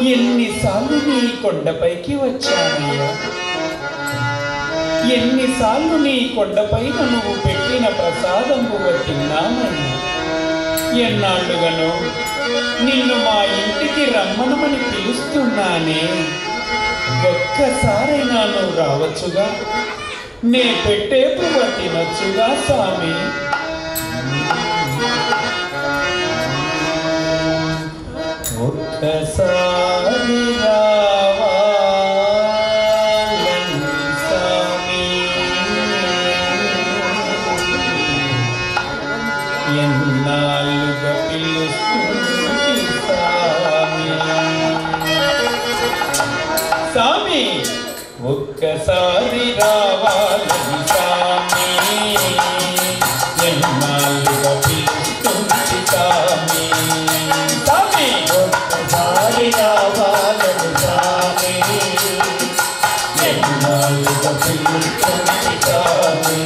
ఎన్నిసార్లు నీ కొండపైకి వచ్చానయ్యా ఎన్నిసార్లు నీ కొండపైన నువ్వు పెట్టిన ప్రసాదము తిన్నామయ్యా ఎన్నాళ్ళుగాను నిన్ను మా ఇంటికి రమ్మనమని పిలుస్తున్నానే ఒక్కసారైనా నువ్వు రావచ్చుగా నే పెట్టే పువ్వ తినొచ్చుగా స్వామి ఒక్కసారి రావాలని స్వామి ఎన్నాళ్ళుగా పిలుస్తుంది స్వామి స్వామి ఒక్కసారి రావాలని స్వామి ఎన్నాళ్ళుగా పిలుస్తుంది స్వామి స్వామి ఒక్కసారి రావాలని స్వామి ఎన్నాళ్ళుగా పిలుస్తుంది స్వామి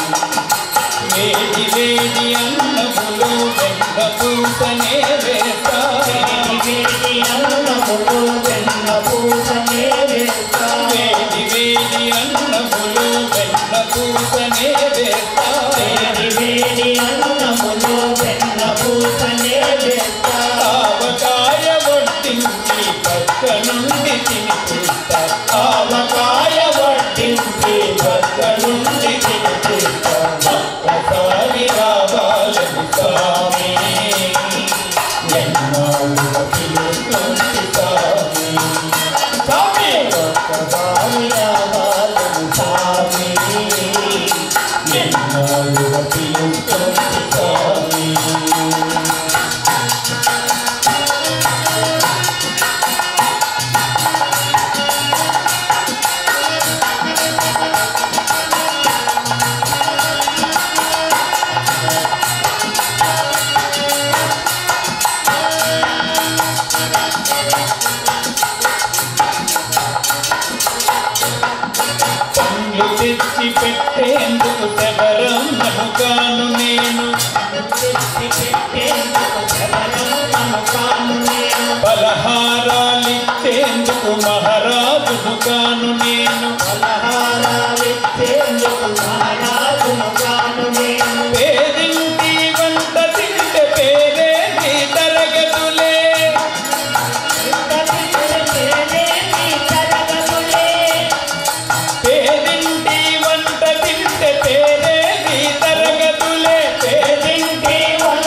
వేడి వేడి అన్నములు వెన్న పూసనే వేస్తా వేడి అన్నములు వెన్న పూసనే వేస్తా వేడి వేడి అన్నములు వెన్న పూసనే వేస్తా వేడి వేడి అన్నములు వెన్న పూసనే వేస్తా ఆవకాయ వడ్డించి పక్క నుండి తినిపిస్తా ఆవకాయ వడ్డించి పక్క నుండి తినిపిస్తా ఒక్కసారి రావాలని స్వామి ఎన్నాళ్ళుగా పిలుస్తుంది స్వామి స్వామి ఒక్కసారి రావాలని స్వామి ఎన్నాళ్ళుగా పిలుస్తుంది స్వామి పండ్లు తెచ్చి పెట్టేందుకు శబరమ్మను కాను నేను తెచ్చి పెట్టేందుకు శబరమ్మను కాను నేను పలహారాలిచ్చేందుకు మహారాజును కాను నేను పలహారాలిచ్చేందుకు మహారాజును కాను నేను పేదింటి వంట తింటే పేరే నీ తరగతులే పేదింటి వంట తింటే పేరే నీ తరగతులే పేదింటి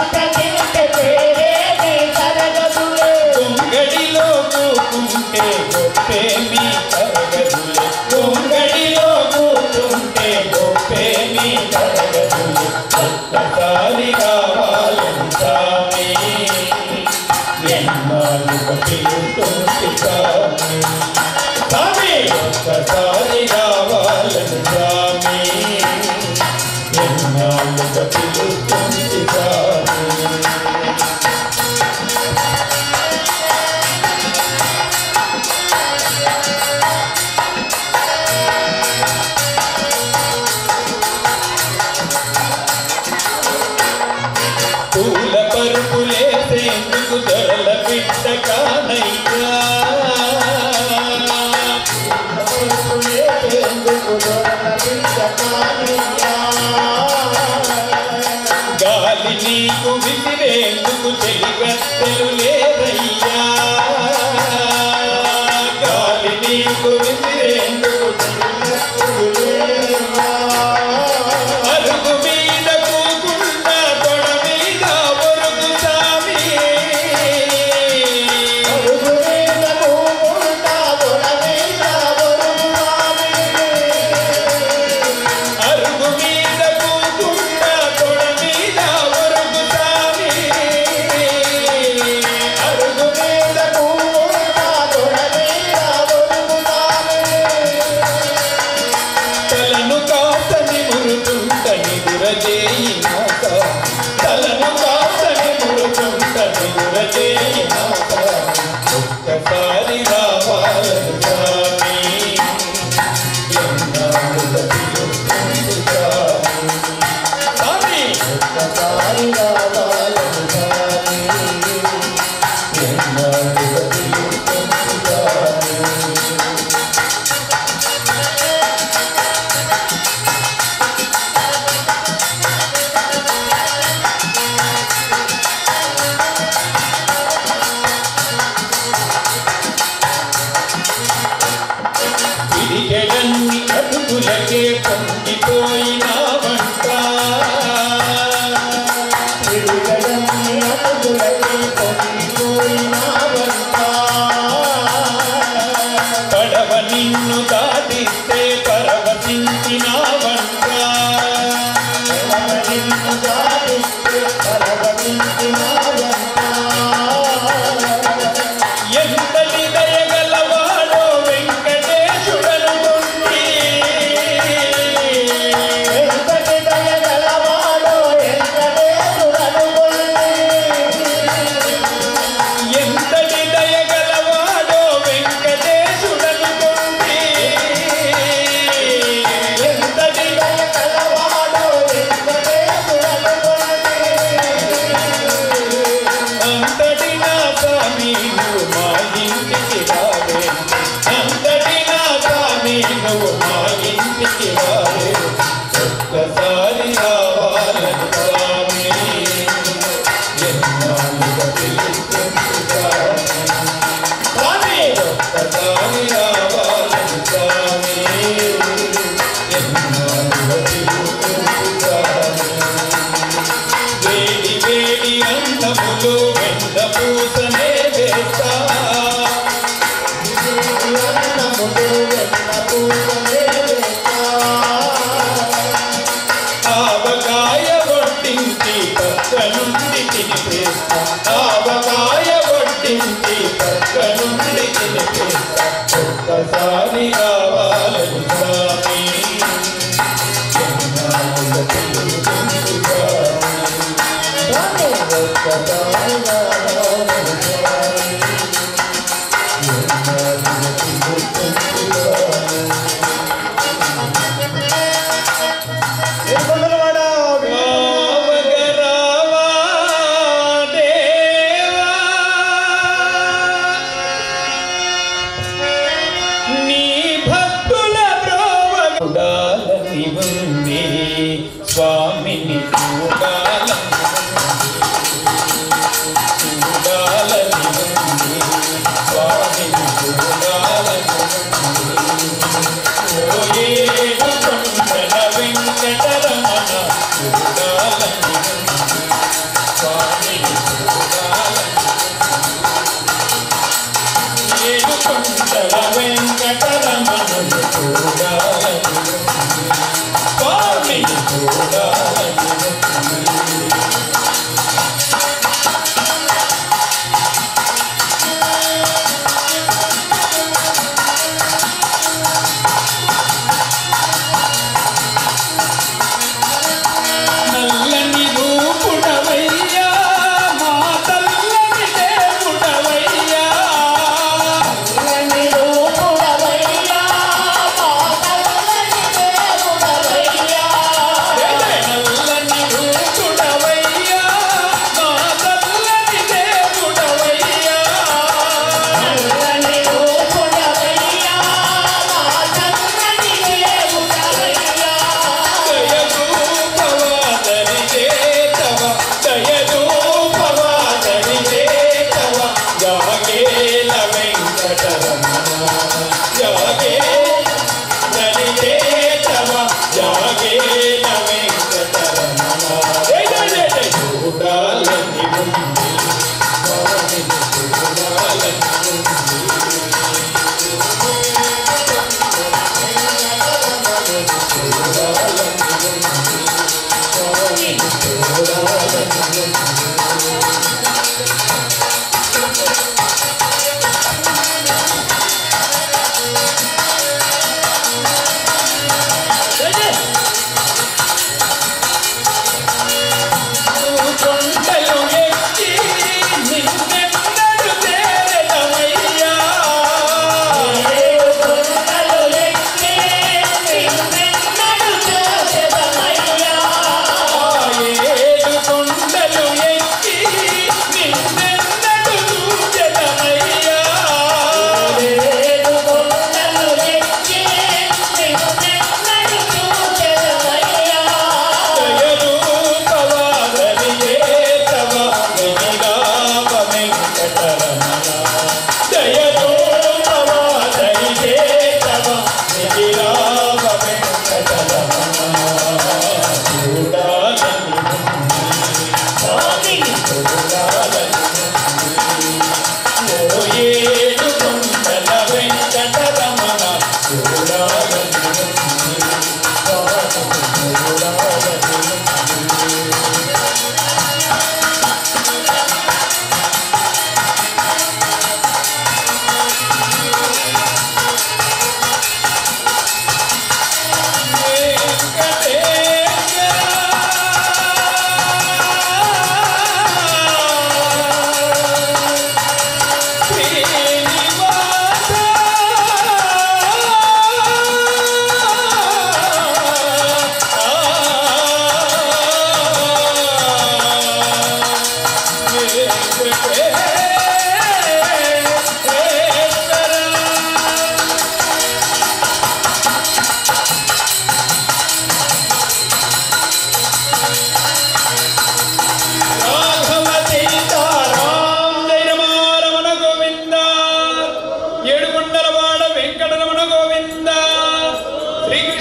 కుంగడిలో కూకుంటే గొప్పే మీ తరగతులే కుంగడిలో కూకుంటే గొప్పే మీ తరగతులే ఒక్కసారి కావాలని స్వామి ఎన్నాళ్ళుగా పిలుస్తుంది స్వామి స్వామి ఒక్కసారి రావాలని స్వామి ఎన్నాళ్ళుగా పిలుస్తుంది స్వామి పూల పరుపులేసేందుకు దొరల బిడ్డ కానయ్యా గాలి నీకు విసిరేందుకు చెలిగత్తెలు లేదయ్యా గాలి నీకు విసిరేందుకు అరుగు మీద కూకుండా తొడ మీద ఒరుగు సామి అరుగు మీద కూకుండా తొడ మీద ఒరుగు సామి అరుగు మీద ఎంతటి దయగలవాడో వెంకటేశుడను కొండి ఎంతటి దయగలవాడో వెంకటేశుడను కొండి ఎంతటి అంతటి నా స్వామి నువ్వు మా ఇంటికి రావే అంతటి నా స్వామి నువ్వు మా ఇంటికి రావే ఒక్కసారి రావాలని స్వామి ఎన్నాళ్ళుగా పిలుస్తుంటా స్వామి ఒక్కసారి రావాలని స్వామి ఎన్నాళ్ళుగా పిలుస్తుంటా వేడి వేడి అన్నములు వెంట పూసనే వేస్తా ఆవకాయ వడ్డించి పక్క నుండి తినిపేస్తా ఆవకాయ వడ్డించి పక్క నుండి తినిపేస్తా ఒక్కసారి రావాలని స్వామి ఎన్నాళ్ళుగా పిలుస్తుంటా రావగరావా దేవా నీ భక్తుల బ్రోవగాలని ఉంది స్వామిని చూడాలని చూడాలని ఉంది స్వామిని చూడాలని ఓ ఏడు కొండల వెంకటరమణ చూడాలని స్వామిని చూడాలని ఏడు కొండల వెంకటరమణను చూడాలని స్వామిని చూడాలని నల్లని రూపుడవయ్యా మా తల్లని దేవుడవయ్యా నల్లని రూపుడవయ్యా మా తల్లని దేవుడవయ్యా దయరూపవాదని చేతవ దయరూపవాదని చేతవ జాగేల వెంకటరమణ జాగే దని చేతవ జాగేల వెంకటరమణ జయ జయ జయ చూడాలని ఉంది స్వామిని చూడాలని కొండలు ఎక్కి నిన్నెన్నడు చేరదమయ్యా ఏడు కొండలు ఎక్కి నిన్నెన్నడు చూచెదమయ్యా దయరూపవాదని చేతవ వినిరామ వెంకటరమణ దయరూపవాదని చేతవ వినిరామ వెంకటరమణ చూడాలని చూడాలని ఓ ఏడు కొండల వెంకటరమణ చూడాలని చూడాలని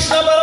కృష్ణ